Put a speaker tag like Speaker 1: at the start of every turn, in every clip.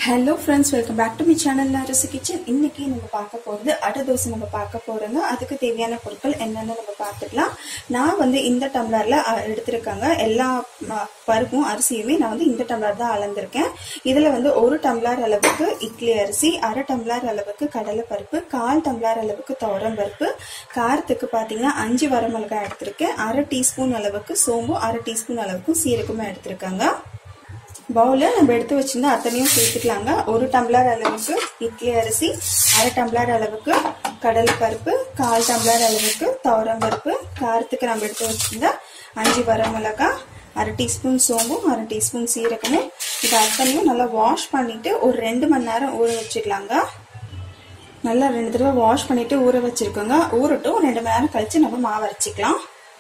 Speaker 1: hello friends welcome back to me channel Arasu kitchen இன்னைக்கு நம்ம பார்க்க போகிறது அடை தோசை நம்ம பார்க்க போகிறோங்க அதுக்கு தேவையான பொருட்கள் என்னென்னு நம்ம பார்த்துக்கலாம் நான் வந்து இந்த டம்ளரில் எடுத்திருக்காங்க எல்லா ம, பருப்பும் அரிசியுமே நான் வந்து இந்த டம்ளர் தான் அளந்திருக்கேன் இதில் வந்து ஒரு டம்ளர் அளவுக்கு இட்லி அரிசி அரை டம்ளர் அளவுக்கு கடலை பருப்பு கால் டம்ளர் அளவுக்கு துவரம் பருப்பு காரத்துக்கு பார்த்தீங்கன்னா அஞ்சு வரமிளகாய் எடுத்திருக்கேன் அரை டீஸ்பூன் அளவுக்கு சோம்பு அரை டீஸ்பூன் அளவுக்கு சீரகமும் எடுத்திருக்காங்க பவுலில் நம்ம எடுத்து வச்சிருந்தா அத்தனையும் சேர்த்துக்கலாங்க ஒரு டம்ளர் அளவுக்கு இட்லி அரிசி அரை டம்ளர் அளவுக்கு கடலை பருப்பு கால் டம்ளர் அளவுக்கு துவரம் பருப்பு காரத்துக்கு நம்ம எடுத்து வச்சிருந்தா அஞ்சு வரமிளகாய் அரை டீஸ்பூன் சோம்பும் அரை டீஸ்பூன் சீரகமும் இது அத்தனையும் நல்லா வாஷ் பண்ணிட்டு ஒரு ரெண்டு மணி நேரம் ஊற வச்சுக்கலாங்க நல்லா ரெண்டு தடவை வாஷ் பண்ணிட்டு ஊற வச்சிருக்கோங்க ஊறட்டும் ரெண்டு மணி நேரம் கழிச்சு நம்ம மாவு அரைச்சிக்கலாம்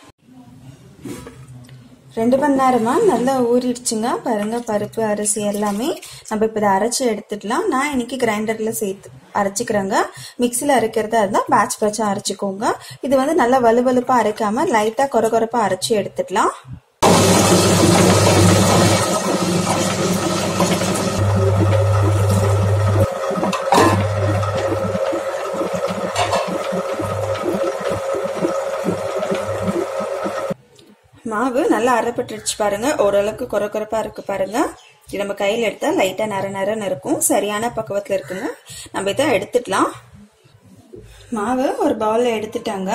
Speaker 1: ரெண்டு மணி நேரமா நல்லா ஊறிடுச்சுங்க பாருங்க பருப்பு அரிசி எல்லாமே நம்ம இப்போ இதை அரைச்சி எடுத்துக்கலாம் நான் இன்னைக்கு கிரைண்டர்ல சேர்த்து அரைச்சிக்கிறேங்க மிக்சியில் அரைக்கிறதா இருந்தால் பேட்ச் பேட்சாக அரைச்சிக்கோங்க இது வந்து நல்லா வலுவலுப்பாக அரைக்காம லைட்டாக கொர கொரப்பாக அரைச்சி எடுத்துக்கலாம் மாவு நல்லா அரைப்பட்டுருச்சு பாருங்க ஓரளவுக்கு குறை குறைப்பா இருக்கு பாருங்க இது நம்ம கையில் எடுத்தா லைட்டா நர நரன்னு இருக்கும் சரியான பக்குவத்தில் இருக்குங்க நம்ம இதை எடுத்துக்கலாம் மாவு ஒரு பவுல்ல எடுத்துட்டாங்க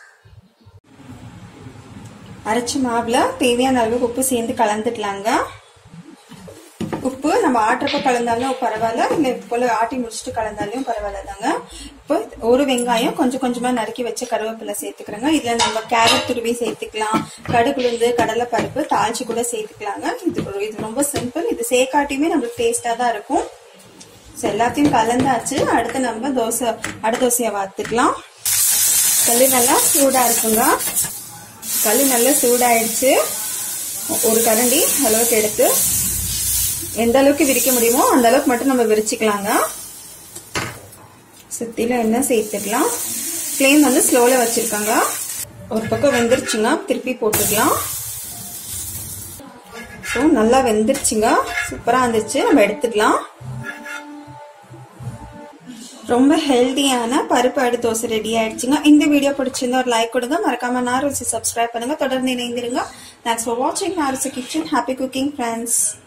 Speaker 1: அரைச்ச மாவுல தேவையான அளவுக்கு உப்பு சேர்ந்து கலந்துக்கலாங்க உப்பு நம்ம ஆட்டுறப்ப கலந்தாலும் பரவாயில்ல இல்லை போல ஆட்டி முடிச்சுட்டு கலந்தாலும் பரவாயில்ல தாங்க இப்போ ஒரு வெங்காயம் கொஞ்சம் கொஞ்சமா நறுக்கி வச்ச கருவேப்பிலை சேர்த்துக்கிறேங்க இதுல நம்ம கேரட் துருவி சேர்த்துக்கலாம் கடுகுளுந்து கடலை பருப்பு தாளிச்சு கூட சேர்த்துக்கலாங்க இது இது ரொம்ப சிம்பிள் இது சேர்க்காட்டியுமே நம்மளுக்கு டேஸ்டா தான் இருக்கும் ஸோ எல்லாத்தையும் கலந்தாச்சு அடுத்து நம்ம தோசை அடை தோசையை வாத்துக்கலாம் கல் நல்லா சூடா இருக்குங்க கல் நல்லா சூடாயிடுச்சு ஒரு கரண்டி அளவுக்கு எடுத்து எந்த அளவுக்கு விரிக்க முடியுமோ அந்த அளவுக்கு மட்டும் நம்ம விரிச்சுக்கலாங்க சுத்தில எண்ணெய் சேர்த்துக்கலாம் ஃப்ளேம் வந்து ஸ்லோல வச்சிருக்காங்க ஒரு பக்கம் வெந்துருச்சுங்க திருப்பி போட்டுக்கலாம் ஸோ நல்லா வெந்துருச்சுங்க சூப்பராக இருந்துச்சு நம்ம எடுத்துக்கலாம் ரொம்ப ஹெல்த்தியான பருப்பு அடி தோசை ரெடி ஆயிடுச்சுங்க இந்த வீடியோ பிடிச்சிருந்தா ஒரு லைக் கொடுங்க மறக்காம நார் ருசி சப்ஸ்கிரைப் பண்ணுங்க தொடர்ந்து இணைந்திருங்க தேங்க்ஸ் ஃபார் வாட்சிங் நார் கிச்சன் ஹாப்பி குக்கிங் ஃப்ரெண்ட்ஸ்